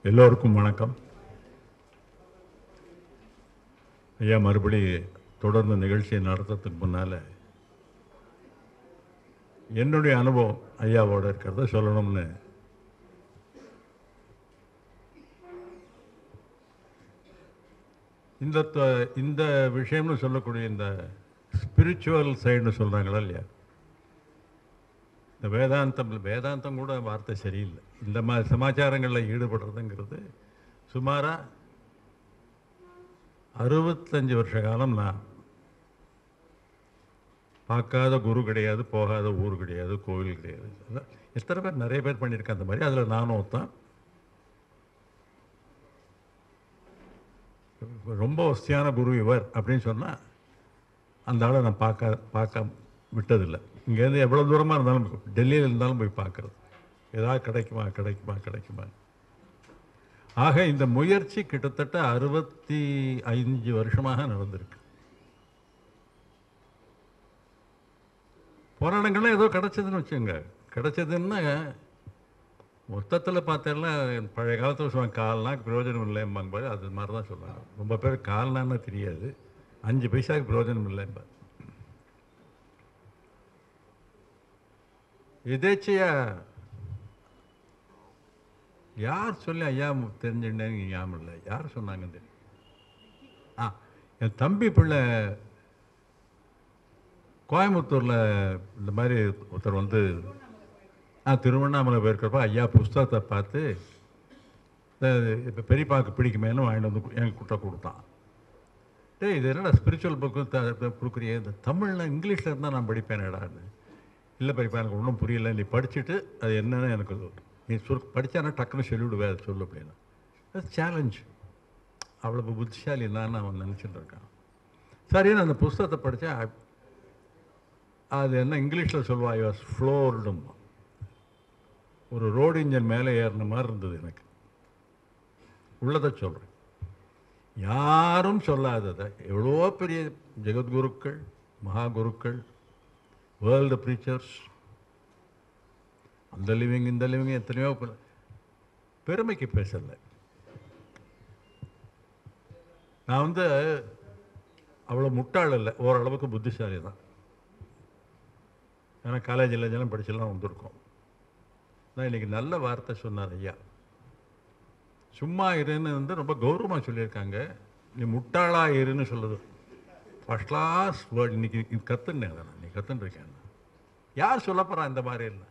எல்லோருக்கும் வணக்கம் ஐயா மறுபடி தொடர்ந்து நிகழ்ச்சியை நடத்துறதுக்கு முன்னால் என்னுடைய அனுபவம் ஐயாவோட இருக்கிறத சொல்லணும்னு இந்த த- இந்த விஷயம்னு சொல்லக்கூடிய இந்த ஸ்பிரிச்சுவல் சைடுன்னு சொல்கிறாங்களா இல்லையா இந்த வேதாந்தம் வேதாந்தம் கூட வார்த்தை சரியில்லை இந்த மாதிரி சமாச்சாரங்களில் ஈடுபடுறதுங்கிறது சுமாராக அறுபத்தஞ்சு வருஷ காலம் நான் பார்க்காத குரு கிடையாது போகாத ஊர் கிடையாது கோவில் கிடையாது அதான் எத்தனை பேர் நிறைய பேர் பண்ணியிருக்கேன் அந்த மாதிரி அதில் நானும் ஒருத்தன் ரொம்ப வசதியான குரு இவர் அப்படின்னு சொன்னால் அந்த ஆளை நான் பார்க்க பார்க்க விட்டதில்லை இங்கேருந்து எவ்வளோ தூரமாக இருந்தாலும் டெல்லியில் இருந்தாலும் போய் பார்க்குறது ஏதாவது கிடைக்குமா கிடைக்குமா கிடைக்குமா ஆக இந்த முயற்சி கிட்டத்தட்ட அறுபத்தி ஐந்து வருஷமாக நடந்திருக்கு போராட்டங்கள்லாம் ஏதோ கிடைச்சதுன்னு வச்சுங்க கிடைச்சதுன்னா மொத்தத்தில் பார்த்தேன்னா பழைய காலத்தில் சொல்லுவாங்க கால்னா பிரயோஜனம் இல்லைம்பாங்க பாரு அது மாதிரி தான் சொல்லுவாங்க ரொம்ப பேர் கால்னான்னு தெரியாது அஞ்சு பைசாவுக்கு பிரயோஜனம் இல்லைம்பார் எதேச்சையா யார் சொல்லி ஐயா தெரிஞ்சுட்டேன்னு ஞாபகம் இல்லை யார் சொன்னாங்க தெரியும் ஆ என் தம்பி பிள்ளை கோயம்புத்தூரில் இந்த மாதிரி ஒருத்தர் வந்து நான் திருவண்ணாமலை போயிருக்கிறப்ப ஐயா புஸ்தகத்தை பார்த்து இப்போ பெரியப்பாவுக்கு பிடிக்குமேனு வாங்கிட்டு வந்து கு- எனக்கு குட்டை கொடுத்தான் டேய் இது என்னடா ஸ்பிரிச்சுவல் புக்கு கொடுக்குறியே இந்த தமிழில் இங்கிலீஷில் இருந்தால் நான் படிப்பேனேடான்னு இல்லை பெரியப்பா எனக்கு ஒன்றும் புரியல நீ படிச்சுட்டு அது என்னன்னு எனக்கு சொல்லு. நீ சொல் படித்தானா டக்குன்னு சொல்லிவிடுவே அதை சொல்லு அப்படின்னு அது சேலஞ்ச் அவ்வளோ புத்திசாலி தான் நான் நினச்சிட்டு இருக்கேன் சரின்னு அந்த புஸ்தகத்தை படித்தேன் அது என்ன இங்கிலீஷில் சொல்லுவா ஐ வாஸ் ஃப்ளோர்டும் ஒரு ரோடு இன்ஜின் மேலே ஏறின மாதிரி இருந்தது எனக்கு உள்ளதை சொல்கிறேன் யாரும் சொல்லாததை எவ்வளோ பெரிய ஜெகத்குருக்கள் மகாகுருக்கள் வேர்ல்டு ப்ரீச்சர்ஸ் அந்த லிவிங் இந்த லிவிங் எத்தனையோ பே- பெருமைக்கு பேசலை நான் வந்து அவ்வளோ முட்டாள் இல்லை ஓரளவுக்கு புத்திசாலி தான் ஏன்னா காலேஜில் ஜனம் படிச்செல்லாம் வந்திருக்கோம் நான் இன்னைக்கு நல்ல வார்த்தை சொன்னார் ஐயா சும்மா இருன்னு வந்து ரொம்ப கௌரவமாக சொல்லியிருக்காங்க நீ முட்டாளா இருன்னு சொல்லுது ஃபர்ஸ்ட் கிளாஸ் வேர்ட் இன்னைக்கு கற்றுனேன் அதை நான் நீ கற்றுருக்கேன் யார் சொல்ல போகிறா இந்த மாதிரி இல்லை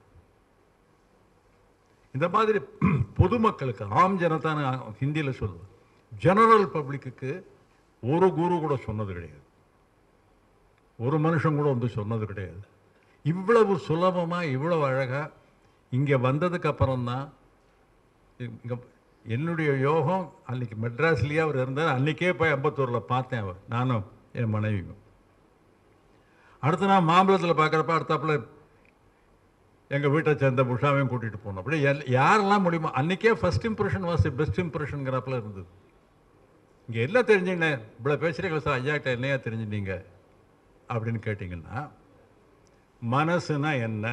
இந்த மாதிரி பொதுமக்களுக்கு ஆம் ஜனதான்னு ஹிந்தியில் சொல்லுவேன் ஜெனரல் பப்ளிக்கு ஒரு குரு கூட சொன்னது கிடையாது ஒரு மனுஷன் கூட வந்து சொன்னது கிடையாது இவ்வளவு சுலபமாக இவ்வளவு அழகாக இங்கே வந்ததுக்கு அப்புறம்தான் இங்கே என்னுடைய யோகம் அன்னைக்கு மெட்ராஸ்லேயே அவர் இருந்தார் அன்றைக்கே போய் அம்பத்தூரில் பார்த்தேன் அவர் நானும் என் மனைவியும் அடுத்த நான் மாம்பழத்தில் பார்க்குறப்ப அடுத்தாப்புல எங்கள் வீட்டை சேர்ந்த புஷாவையும் கூட்டிகிட்டு போனோம் அப்படி எல் யாரெல்லாம் முடியுமோ அன்றைக்கே ஃபர்ஸ்ட் இம்ப்ரெஷன் வாஸ் பெஸ்ட் இம்ப்ரெஷனுங்கிறப்பில் இருந்தது இங்கே எல்லாம் தெரிஞ்சுக்கினேன் இவ்வளோ பேசுகிறீங்களா சார் ஐயாக்கிட்ட என்னையா தெரிஞ்சுட்டீங்க அப்படின்னு கேட்டிங்கன்னா மனசுனா என்ன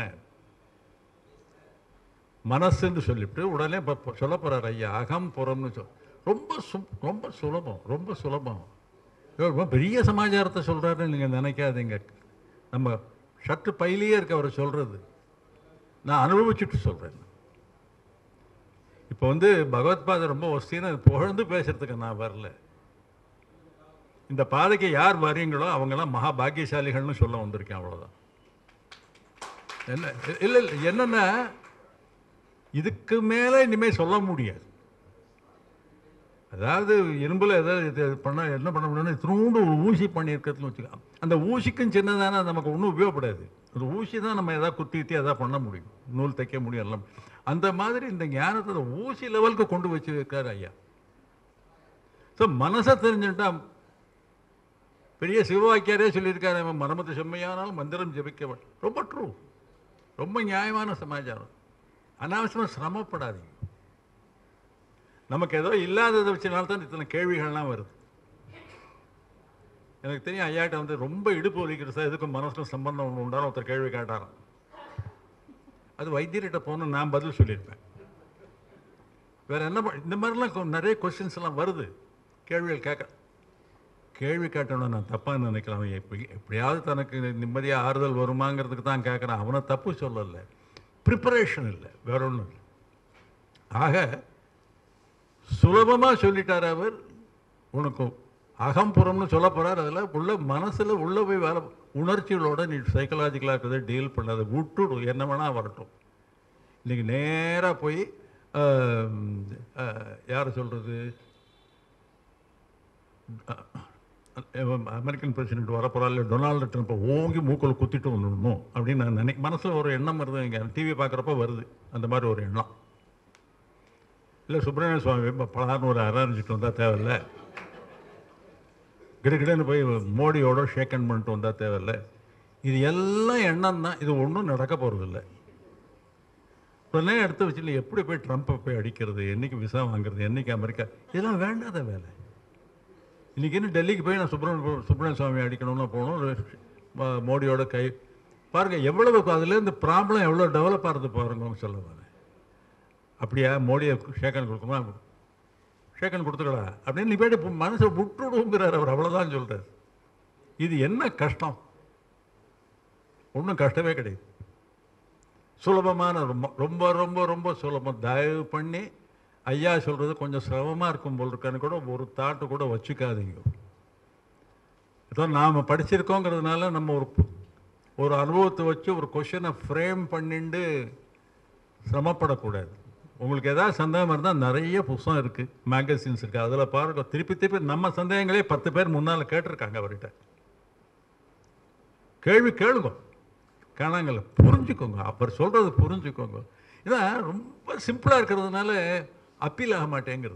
மனசுன்னு சொல்லிவிட்டு உடனே இப்போ சொல்ல போகிறார் ஐயா அகம் புறம்னு சொல் ரொம்ப சு ரொம்ப சுலபம் ரொம்ப சுலபம் ஐயோ, ரொம்ப பெரிய சமாச்சாரத்தை சொல்கிறாருன்னு நீங்கள் நினைக்காதீங்க நம்ம ஷர்ட்டு பையிலேயே இருக்க அவர் சொல்கிறது நான் அனுபவிச்சுட்டு சொல்கிறேன் இப்போ வந்து பகவத்பாதை ரொம்ப வசதின்னு புகழ்ந்து பேசுறதுக்கு நான் வரல இந்த பாதைக்கு யார் வரீங்களோ அவங்கெல்லாம் மகா பாக்கியசாலிகள்னு சொல்ல வந்திருக்கேன் அவ்வளோதான் என்ன இல்லை இல்லை என்னென்னா இதுக்கு மேலே இனிமேல் சொல்ல முடியாது அதாவது இரும்பில் ஏதாவது இது பண்ண என்ன பண்ண முடியும்னா இத்தினூண்டு ஒரு ஊசி பண்ணியிருக்கிறதுன்னு வச்சுக்கோ அந்த ஊசிக்கும் சின்னதான நமக்கு ஒன்றும் உபயோகப்படாது ஒரு ஊசி தான் நம்ம எதாவது குத்திட்டு எதாவது பண்ண முடியும் நூல் தைக்க முடியும் எல்லாம் அந்த மாதிரி இந்த ஞானத்தை அந்த ஊசி லெவலுக்கு கொண்டு வச்சிருக்காரு ஐயா ஸோ மனசை தெரிஞ்சுட்டா பெரிய சிவவாக்கியாரே சொல்லியிருக்காரு அவன் மனமத்து செம்மையானால் மந்திரம் ஜெபிக்க ரொம்ப ட்ரூ ரொம்ப நியாயமான சமாச்சாரம் அனாவசியமாக சிரமப்படாதீங்க நமக்கு ஏதோ இல்லாததை வச்சனால தான் இத்தனை கேள்விகள்லாம் வருது எனக்கு தெரியும் ஐயாட்ட வந்து ரொம்ப இடுப்பு வலிக்கிறது சார் எதுக்கும் மனசுக்கும் சம்பந்தம் ஒன்று உண்டான ஒருத்தர் கேள்வி கேட்டாராம் அது வைத்தியர்கிட்ட போகணும் நான் பதில் சொல்லியிருப்பேன் வேறு என்ன பண்- இந்த மாதிரிலாம் கொ- நிறைய கொஸ்டின்ஸ் எல்லாம் வருது கேள்விகள் கேட்க கேள்வி கேட்டவன நான் தப்பாக நினைக்கலாம் அவன் எப்படி எப்படியாவது தனக்கு நிம்மதியாக ஆறுதல் வருமாங்கிறதுக்கு தான் கேட்குறான் அவனை தப்பு சொல்லலை ப்ரிப்பரேஷன் இல்லை வேற ஒன்றும் இல்லை ஆக சுலபமாக சொல்லிட்டார் அவர் உனக்கு அகம்புறம்னு சொல்ல போகிறார் அதில் உள்ள மனசில் உள்ள போய் வேலை உணர்ச்சிகளோட நீ சைக்கலாஜிக்கலாக இருக்கிறத டீல் பண்ணாத விட்டுடு என்ன வேணால் வரட்டும் இன்றைக்கி நேராக போய் யார் சொல்கிறது அமெரிக்கன் பிரசிடென்ட் வரப்போறா இல்லை டொனால்டு ட்ரம்ப்பை ஓங்கி மூக்கில் குத்திட்டு வந்துடணும் அப்படின்னு நான் நினை மனசில் ஒரு எண்ணம் வருது இங்கே டிவி பார்க்குறப்ப வருது அந்த மாதிரி ஒரு எண்ணம் இல்லை சுப்பிரமணிய சுவாமி இப்போ பலார்னு ஒரு அரஞ்சிட்டு வந்தால் தேவையில்ல கிடுகிடுன்னு போய் மோடியோட ஷேக் ஹேண்ட் பண்ணிட்டு வந்தால் தேவையில்ல இது எல்லாம் எண்ணம் தான் இது ஒன்றும் நடக்க போகிறதில்ல உடனே எடுத்து வச்சுட்டு எப்படி போய் ட்ரம்ப்பை போய் அடிக்கிறது என்னைக்கு விசா வாங்குறது என்னைக்கு அமெரிக்கா இதெல்லாம் வேண்டாத வேலை இன்றைக்கி இன்னும் டெல்லிக்கு போய் நான் சுப்பிரமணிய சுப்பிரமணிய சுவாமி அடிக்கணும்னு போகணும் ம- மோடியோட கை பாருங்கள் எவ்வளவு அதுலேருந்து ப்ராப்ளம் எவ்வளோ டெவலப் ஆகிறது பாருங்கன்னு சொல்ல வரேன் அப்படியா மோடியை ஷேக்கன் கொடுக்குமா ஷேக்கன் கொடுத்துக்கடா அப்படின்னு நீ போய்ட்டு இப்போ மனசை விட்டுடுங்கிறார் அவர் அவ்வளோதான் சொல்கிறார் இது என்ன கஷ்டம் ஒன்றும் கஷ்டமே கிடையாது சுலபமான ரொம்ப ரொம்ப ரொம்ப ரொம்ப சுலபம் தயவு பண்ணி ஐயா சொல்கிறது கொஞ்சம் சிரமமாக இருக்கும் போல் இருக்கான்னு கூட ஒரு தாட்டு கூட வச்சுக்காதீங்க ஏதோ நாம் படிச்சிருக்கோங்கிறதுனால நம்ம ஒரு பு- ஒரு அனுபவத்தை வச்சு ஒரு கொஷனை ஃப்ரேம் பண்ணிண்டு சிரமப்படக்கூடாது உங்களுக்கு ஏதாவது சந்தேகம் இருந்தால் நிறைய புஸ்தகம் இருக்குது மேகசின்ஸ் இருக்குது அதில் பாருங்க திருப்பி திருப்பி நம்ம சந்தேகங்களே பத்து பேர் முன்னால் கேட்டிருக்காங்க அவர்கிட்ட கேள்வி கேளுங்க காணாங்கல்ல புரிஞ்சுக்கோங்க அவர் சொல்கிறது புரிஞ்சுக்கோங்க ஏன்னா ரொம்ப சிம்பிளாக இருக்கிறதுனால அப்பீல் ஆக மாட்டேங்கிறது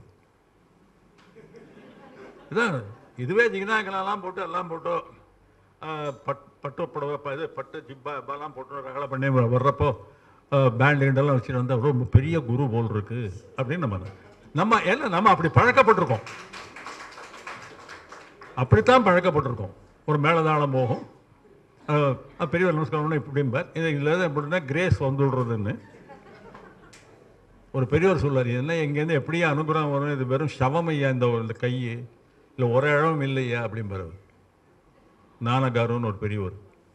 இதான் இதுவே ஜிகினாங்கலாம் போட்டு எல்லாம் போட்டு ஆ, பட் பட்டு புடவை ப- இது பட்டு ஜிப்பா எல்லாம் போட்டு ரகலை பண்ணி வ- வர்றப்போ பேண்ட் கிண்டெல்லாம் வச்சுட்டு வந்தால் ரொம்ப பெரிய குரு போல் இருக்கு அப்படின்னு நம்ம நம்ம ஏன்னா நம்ம அப்படி பழக்கப்பட்டிருக்கோம் அப்படித்தான் பழக்கப்பட்டிருக்கோம் ஒரு மேலதாளம் போகும் அஹ், அஹ், பெரியவர் நமஸ்காரம் இப்படிம்பார் இது இதில் எப்படின்னா கிரேஸ் வந்து விடுறதுன்னு ஒரு பெரியவர் சொல்லார் என்ன எங்கேருந்து எப்படியே அனுகிரகம் வரும் இது வெறும் சவம் ஐயா இந்த ஒரு- இந்த கை இல்லை ஒரு இடம் இல்லையா அப்படிம்பார் அவர் நானகாருன்னு ஒரு பெரியவர்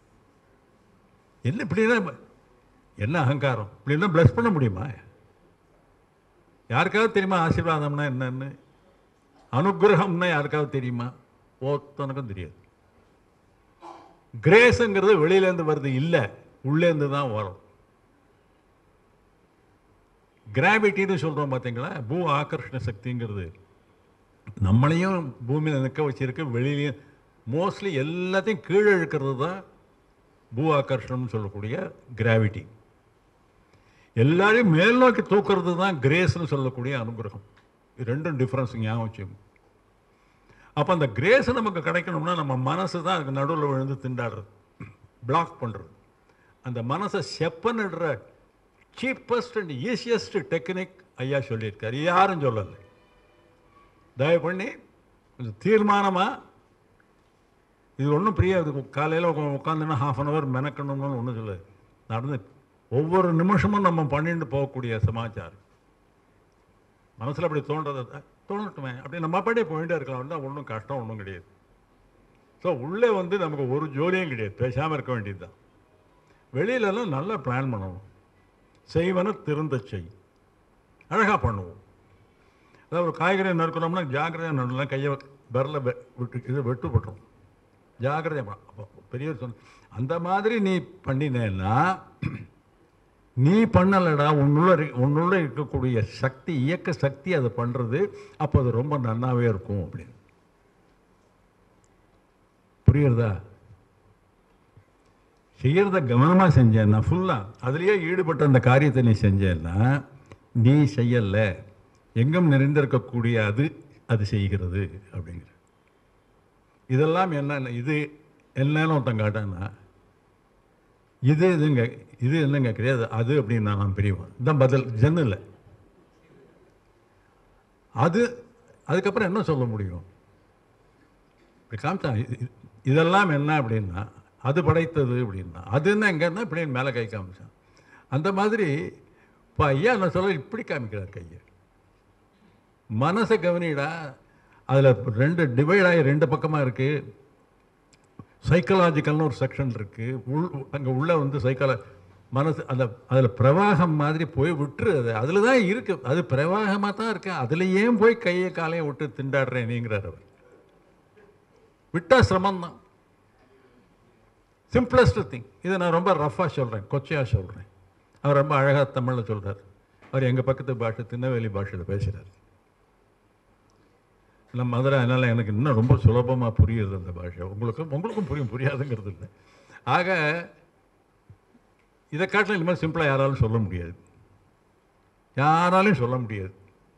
என்ன இப்படின்னா என்ன அகங்காரம் இப்படின்னா ப்ளஸ் பண்ண முடியுமா யாருக்காவது தெரியுமா ஆசீர்வாதம்னா என்னன்னு அனுகிரகம்னா யாருக்காவது தெரியுமா ஒருத்தனுக்கும் தெரியாது கிரேஸுங்கிறது வெளியிலேருந்து வருது இல்லை உள்ளேருந்து தான் வரும் கிராவிட்டின்னு சொல்கிறோம் பார்த்தீங்களா பூ ஆகர்ஷண சக்திங்கிறது நம்மளையும் பூமியில் நிற்க வச்சிருக்கு வெளியிலையும் மோஸ்ட்லி எல்லாத்தையும் கீழே இழுக்கிறது தான் பூ ஆகர்ஷணம்னு சொல்லக்கூடிய கிராவிட்டி எல்லாரையும் மேல் நோக்கி தூக்குறது தான் கிரேஸ்னு சொல்லக்கூடிய அனுகிரகம் இது ரெண்டும் டிஃப்ரென்ஸ் ஞாபகம் வச்சுக்கோங்க அப்போ அந்த கிரேஸ் நமக்கு கிடைக்கணும்னா நம்ம மனசு தான் அதுக்கு நடுவில் விழுந்து திண்டாடுறது பிளாக் பண்ணுறது அந்த மனசை செப்பனிடுற சீப்பஸ்ட் அண்ட் ஈஸியஸ்ட் டெக்னிக் ஐயா சொல்லியிருக்காரு யாரும் சொல்லலை தயவு பண்ணி கொஞ்சம் தீர்மானமாக இது ஒன்றும் பிரியா இது காலையில் உட்காந்துன்னா ஹாஃப் அன் ஹவர் மெனக்கணும்னு ஒன்றும் சொல்லு நடந்து ஒவ்வொரு நிமிஷமும் நம்ம பண்ணிட்டு போகக்கூடிய சமாச்சாரம் மனசில் அப்படி தோன்றதை அஹ், தோணட்டுமே அப்படி நம்ம பாட்டே போயிட்டே இருக்கலாம் தான் ஒன்றும் கஷ்டம் ஒன்றும் கிடையாது ஸோ உள்ளே வந்து நமக்கு ஒரு ஜோலியும் கிடையாது பேசாமல் இருக்க வேண்டியது தான் வெளியிலலாம் நல்லா பிளான் பண்ணணும் செய்வன திருந்த செய் அழகாக பண்ணுவோம் அதாவது ஒரு காய்கறி நறுக்கணும்னா ஜாக்கிரதையாக நடலாம் கையை விரல வெ- விட்டு இது வெட்டுப்பட்டுரும் ஜாக்கிரதையாக அப்போ பெரியவர் சொன்ன அந்த மாதிரி நீ பண்ணினேன்னா நீ பண்ணலடா உன்னுள்ள இரு- உன்னுள்ள இருக்கக்கூடிய சக்தி இயக்க சக்தி அதை பண்ணுறது அப்போ அது ரொம்ப நன்னாவே இருக்கும் அப்படின்னு புரியுறதா செய்கிறத கவனமாக செஞ்சேன்னா ஃபுல்லாக அதுலேயே ஈடுபட்ட அந்த காரியத்தை நீ செஞ்சேன்னா நீ செய்யலை எங்கும் நிறைந்திருக்கக்கூடிய அது அது செய்கிறது அப்படிங்கிற இதெல்லாம் என்ன இது என்னன்னு ஒருத்தன் காட்டான்னா இது இதுங்க இது என்னங்க கிடையாது அது அப்படின்னு நான் பெரியவன் இதான் பதில் ஜன்னு இல்லை அது அதுக்கப்புறம் என்ன சொல்ல முடியும் இப்படி காமிச்சான் இது- இது- இதெல்லாம் என்ன அப்படின்னா அது படைத்தது அப்படின்னா அது என்ன எங்கன்னா இப்படி மேலே கை காமிச்சான் அந்த மாதிரி இப்போ ஐயா என்ன சொல்ல இப்படி காமிக்கிறார் கையை மனசை கவனிடா அதில் ரெண்டு டிவைட் ஆகி ரெண்டு பக்கமாக இருக்குது சைக்கலாஜிக்கல்னு ஒரு செக்ஷன் இருக்குது உள் அங்கே உள்ள வந்து சைக்கால மனசு அந்த அதில் பிரவாகம் மாதிரி போய் விட்டுரு அது அதில் தான் இருக்குது அது பிரவாகமாக தான் இருக்கு அதில் ஏன் போய் கையை காலையை விட்டு திண்டாடுறேன் நீங்கிறார் அவர் விட்டா சிரமம்தான் சிம்பிளஸ்ட் திங் இதை நான் ரொம்ப ரஃபாக சொல்கிறேன் கொச்சையாக சொல்கிறேன் அவர் ரொம்ப அழகாக தமிழில் சொல்கிறார் அவர் எங்கள் பக்கத்து பாஷை திருநெல்வேலி பாஷையில் பேசுகிறார் நம்ம மதுரை அதனால் எனக்கு இன்னும் ரொம்ப சுலபமாக புரியுது அந்த பாஷை உங்களுக்கும் உங்களுக்கும் புரியும் புரியாதுங்கிறது இல்லை ஆக இதை காட்டிலும் இனிமேல் சிம்பிளாக யாராலும் சொல்ல முடியாது யாராலையும் சொல்ல முடியாது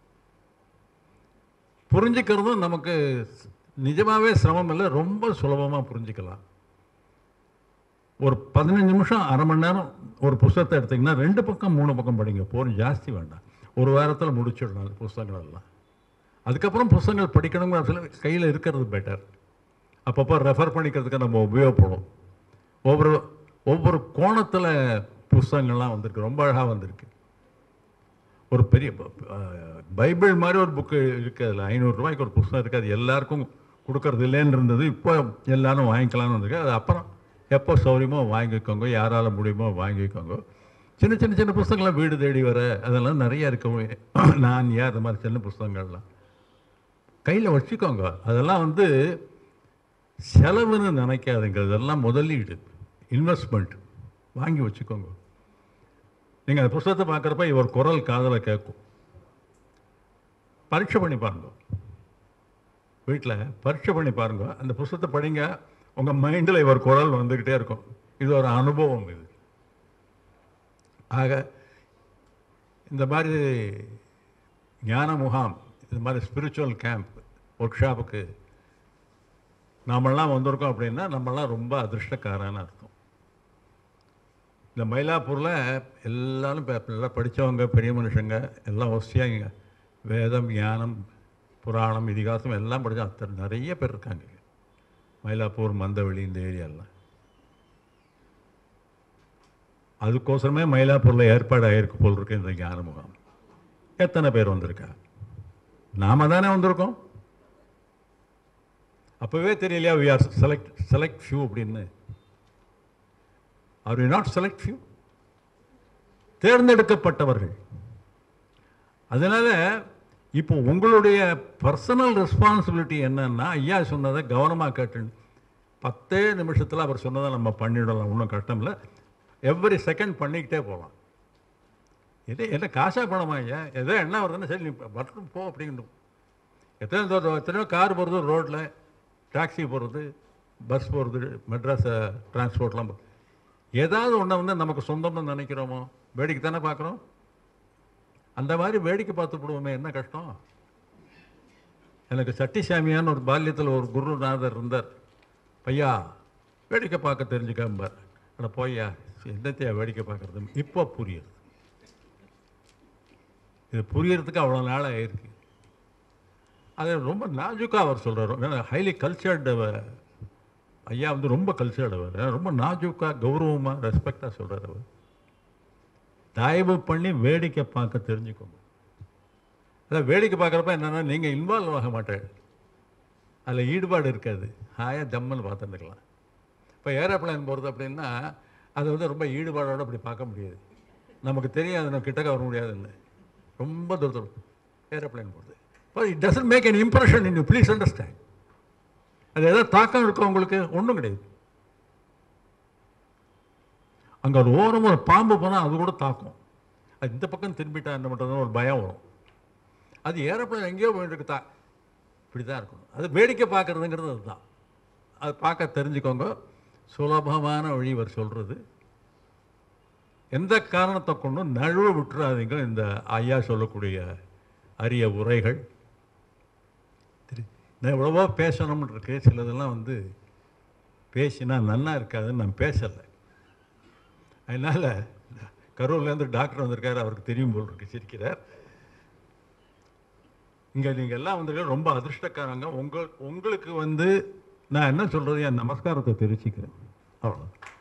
புரிஞ்சுக்கிறதும் நமக்கு நிஜமாகவே சிரமம் இல்லை ரொம்ப சுலபமாக புரிஞ்சுக்கலாம் ஒரு பதினஞ்சு நிமிஷம் அரை மணி நேரம் ஒரு புஸ்தகத்தை எடுத்தீங்கன்னா ரெண்டு பக்கம் மூணு பக்கம் படிங்க போதும் ஜாஸ்தி வேண்டாம் ஒரு வாரத்தில் முடிச்சிடலாம் அந்த புஸ்தகங்கள் எல்லாம் அதுக்கப்புறம் புஸ்தகங்கள் படிக்கணுங்கிற சில கையில் இருக்கிறது பெட்டர் அப்பப்போ ரெஃபர் பண்ணிக்கிறதுக்கு நம்ம உபயோகப்படும் ஒவ்வொரு ஒவ்வொரு கோணத்தில் புஸ்தகங்கள்லாம் வந்திருக்கு ரொம்ப அழகாக வந்திருக்கு ஒரு பெரிய ப- அஹ், பைபிள் மாதிரி ஒரு புக்கு இருக்குது அதில் ஐநூறுரூவாய்க்கு ஒரு புஸ்தகம் இருக்குது அது எல்லாருக்கும் கொடுக்கறது இல்லைன்னு இருந்தது இப்போ எல்லாரும் வாங்கிக்கலாம்னு வந்திருக்கு அது அப்புறம் எப்போ சௌரியமோ வாங்கிக்கோங்க யாரால் முடியுமோ வாங்கிக்கோங்க சின்ன சின்ன சின்ன புஸ்தகங்கள்லாம் வீடு தேடி வர அதெல்லாம் நிறைய இருக்கு நான் ஏன் அந்த மாதிரி சின்ன புஸ்தகங்கள்லாம் கையில் வச்சுக்கோங்க அதெல்லாம் வந்து செலவுன்னு நினைக்காதுங்க இதெல்லாம் முதலீடு இன்வெஸ்ட்மெண்ட் வாங்கி வச்சுக்கோங்க நீங்கள் அந்த புஸ்தகத்தை பார்க்குறப்ப இவர் குரல் காதலை கேட்கும் பரீட்சை பண்ணி பாருங்க வீட்டில் பரீட்சை பண்ணி பாருங்க அந்த புஸ்தகத்தை படிங்க உங்கள் மைண்டில் இவர் குரல் வந்துக்கிட்டே இருக்கும் இது ஒரு அனுபவம் இது ஆக இந்த மாதிரி ஞான முகாம் இந்த மாதிரி ஸ்பிரிச்சுவல் கேம்ப் ஒர்க் ஷாப்புக்கு நாமெல்லாம் வந்திருக்கோம் அப்படின்னா நம்மெல்லாம் ரொம்ப அதிர்ஷ்டக்காரன்னு அர்த்தம் இந்த மயிலாப்பூரில் எல்லாரும் இப்போ எல்லாம் படித்தவங்க பெரிய மனுஷங்க எல்லாம் வசதியாக வேதம் ஞானம் புராணம் இதிகாசம் எல்லாம் படித்தா அத்தனை நிறைய பேர் இருக்காங்க இங்க. மயிலாப்பூர் மந்தவெளி இந்த ஏரியாலாம் அதுக்கோசரமே மயிலாப்பூரில் ஏற்பாடு ஆகிருக்கு போல் இருக்கு இந்த ஞான முகாம் எத்தனை பேர் வந்திருக்கா நாம தானே வந்திருக்கோம் அப்போவே தெரியலையா we are select select few அப்படின்னு are we not select few தேர்ந்தெடுக்கப்பட்டவர்கள் அதனால் இப்போ உங்களுடைய பர்சனல் ரெஸ்பான்சிபிலிட்டி என்னன்னா ஐயா சொன்னதை கவனமாக கேட்டு பத்தே நிமிஷத்தில் அவர் சொன்னதை நம்ம பண்ணிடலாம் ஒன்றும் கஷ்டம் இல்லை எவ்ரி செகண்ட் பண்ணிக்கிட்டே போகலாம் எது என்ன காசா பணமா ஐயா எதோ என்ன வருதுன்னு சரி நீ மட்டும் போ அப்படிங்கணும் எத்தனை தூரம் எத்தனையோ கார் போகிறது ரோட்டில் டாக்ஸி போகிறது பஸ் போகிறது மெட்ராஸ் டிரான்ஸ்போர்ட்லாம் போ- ஏதாவது ஒன்றை வந்து நமக்கு சொந்தம்னு நினைக்கிறோமோ வேடிக்கை தானே பார்க்குறோம் அந்த மாதிரி வேடிக்கை பார்த்து போடுவோமே என்ன கஷ்டம் எனக்கு சட்டிசாமியான்னு ஒரு பால்யத்தில் ஒரு குருநாதர் இருந்தார் பையா வேடிக்கை பார்க்க தெரிஞ்சுக்காம்பார் அட போய்யா என்னத்தையா வேடிக்கை பார்க்குறது இப்போ புரியுது இது புரியறதுக்கு அவ்வளோ நாள் ஆயிருக்கு அது ரொம்ப நாஜுக்காக அவர் சொல்கிறார் ஹைலி கல்ச்சர்டு ஐயா வந்து ரொம்ப கல்ச்சர்டு அவர் ரொம்ப நாஜுக்காக கௌரவமாக ரெஸ்பெக்டாக சொல்கிறார் அவர் தயவு பண்ணி வேடிக்கை பார்க்க தெரிஞ்சுக்கோங்க அதான் வேடிக்கை பார்க்குறப்ப என்னென்னா நீங்கள் இன்வால்வ் ஆக மாட்டேன் அதில் ஈடுபாடு இருக்காது ஹாயாக ஜம்முன்னு பார்த்துருக்கலாம் இப்போ ஏரோப்ளேன் போகிறது அப்படின்னா அது வந்து ரொம்ப ஈடுபாடோட அப்படி பார்க்க முடியாது நமக்கு தெரியும் அது நம்ம கிட்டக்க வர முடியாதுன்னு ரொம்ப தூரம் ஏரோப்ளேன் போகிறது இப்போ it doesn't make an impression in you please understand அது ஏதாவது தாக்கம் இருக்கா உங்களுக்கு ஒன்றும் கிடையாது அங்கே ஒரு ஓரமாக ஒரு பாம்பு போனால் அது கூட தாக்கும் அது இந்த பக்கம் திரும்பிட்டா என்ன பண்ணுறதுன்னு ஒரு பயம் வரும் அது ஏரோப்ளேன் எங்கேயோ போயிட்டு தா இப்படி தான் இருக்கணும் அது வேடிக்கை பார்க்குறதுங்கிறது அதுதான் அது பார்க்க தெரிஞ்சுக்கோங்க சுலபமான வழி இவர் சொல்கிறது எந்த காரணத்தை கொண்டும் நழுவ விட்டுறாதீங்க இந்த ஐயா சொல்லக்கூடிய அரிய உரைகள் திரு- நான் எவ்வளவோ பேசணும்னு இருக்கு சிலதெல்லாம் வந்து பேசினா நன்னா இருக்காதுன்னு நான் பேசலை அதனால் கரூர்லேருந்து டாக்டர் வந்திருக்காரு அவருக்கு தெரியும் போல் இருக்கு சிரிக்கிறார் இங்கே நீங்கள் எல்லாம் வந்திருக்க ரொம்ப அதிர்ஷ்டக்காரங்க உங்கள் உங்களுக்கு வந்து நான் என்ன சொல்கிறது என் நமஸ்காரத்தை தெரிவிச்சுக்கிறேன் அவ்வளோ